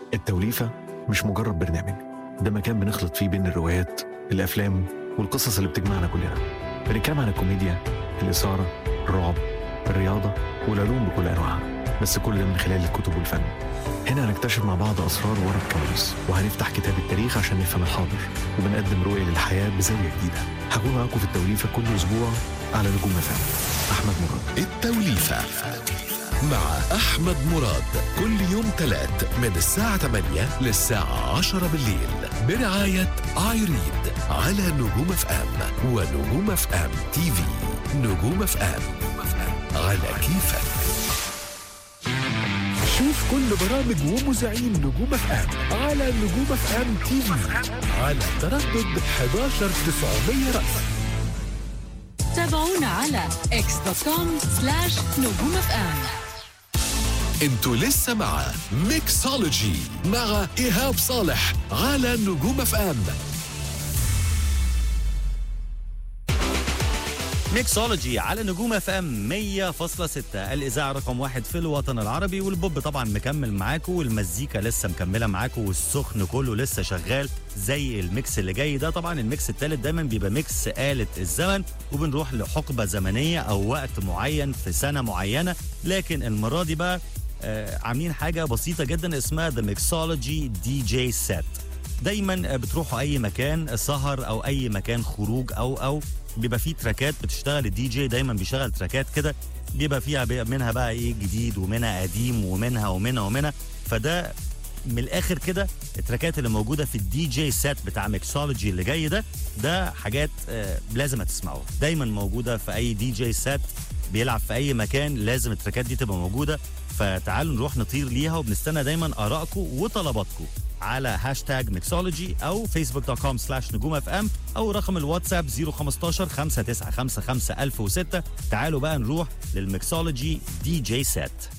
التوليفة مش مجرد برنامج ده مكان بنخلط فيه بين الروايات الأفلام والقصص اللي بتجمعنا كلنا بنتكلم عن الكوميديا الإثارة الرعب الرياضة والعلوم بكل أنواعها بس كل ده من خلال الكتب والفن هنا هنكتشف مع بعض أسرار ورا الكواليس وهنفتح كتاب التاريخ عشان نفهم الحاضر وبنقدم رؤية للحياة بزاوية جديدة هكون معاكم في التوليفة كل أسبوع على نجوم فن أحمد مراد التوليفة مع أحمد مراد كل يوم تلات من الساعة 8 للساعة 10 بالليل برعاية ايريد على نجوم اف ام ونجوم اف ام تي في نجوم اف ام على كيفك شوف كل برامج ومذيعين نجوم اف ام على نجوم اف ام تي في على تردد 11900 رأس تابعونا على اكس دوت كوم سلاش نجوم اف ام انتوا لسه مع ميكسولوجي مع ايهاب صالح على نجوم اف ام ميكسولوجي على نجوم اف ام 100.6 الاذاعه رقم واحد في الوطن العربي والبوب طبعا مكمل معاكم والمزيكا لسه مكمله معاكم والسخن كله لسه شغال زي الميكس اللي جاي ده طبعا الميكس الثالث دايما بيبقى ميكس آلة الزمن وبنروح لحقبه زمنيه او وقت معين في سنه معينه لكن المره دي بقى آه عاملين حاجه بسيطه جدا اسمها ذا ميكسولوجي دي جي سيت دايما بتروحوا اي مكان سهر او اي مكان خروج او او بيبقى فيه تراكات بتشتغل الدي جي دايما بيشغل تراكات كده بيبقى فيها بي- منها بقى ايه جديد ومنها قديم ومنها ومنها ومنها فده من الاخر كده التراكات اللي موجوده في الدي جي سيت بتاع ميكسولوجي اللي جاي ده ده حاجات آه لازم تسمعوها دايما موجوده في اي دي جي سيت بيلعب في اي مكان لازم التراكات دي تبقى موجوده فتعالوا نروح نطير ليها وبنستنى دايما ارائكم وطلباتكم على هاشتاج ميكسولوجي او فيسبوك دوت كوم سلاش نجوم اف ام او رقم الواتساب 015 5955 1006 تعالوا بقى نروح للميكسولوجي دي جي سيت